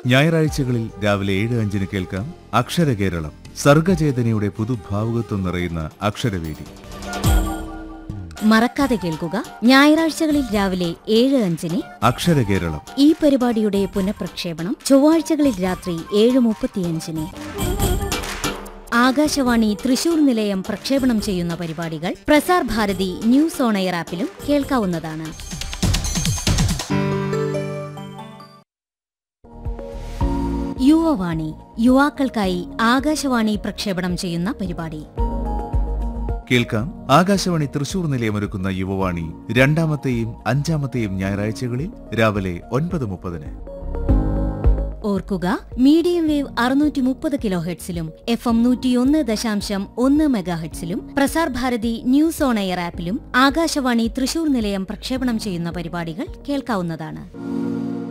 ഞായറാഴ്ചകളിൽ രാവിലെ ഏഴ് അഞ്ചിന് കേൾക്കാം അക്ഷരകേരളം സർഗചേതനയുടെ പുതുഭാവുകത്വം നിറയുന്ന അക്ഷരവേദി മറക്കാതെ കേൾക്കുക ഞായറാഴ്ചകളിൽ രാവിലെ ഏഴ് അഞ്ചിന് അക്ഷരകേരളം ഈ പരിപാടിയുടെ പുനഃപ്രക്ഷേപണം ചൊവ്വാഴ്ചകളിൽ രാത്രി ഏഴ് മുപ്പത്തിയഞ്ചിന് ആകാശവാണി തൃശൂർ നിലയം പ്രക്ഷേപണം ചെയ്യുന്ന പരിപാടികൾ Prasar Bharati news on air ആപ്പിലും കേൾക്കാവുന്നതാണ് യുവവാണി യുവാക്കൾക്കായി ആകാശവാണി പ്രക്ഷേപണം ചെയ്യുന്ന പരിപാടി കേൾക്കാം ആകാശവാണി തൃശൂർ നിലയമൊരുക്കുന്ന യുവവാണി രണ്ടാമത്തെയും അഞ്ചാമത്തെയും ഞായറാഴ്ചകളിൽ രാവിലെ ഒൻപത് മുപ്പതിന് ഓർക്കുക മീഡിയം വേവ് അറുന്നൂറ്റി മുപ്പത് കിലോ ഹെഡ്സിലും എഫ് എം നൂറ്റിയൊന്ന് ദശാംശം ഒന്ന് മെഗാഹെഡ്സിലും Prasar Bharati news on air ആപ്പിലും ആകാശവാണി തൃശൂർ നിലയം പ്രക്ഷേപണം ചെയ്യുന്ന പരിപാടികൾ കേൾക്കാവുന്നതാണ്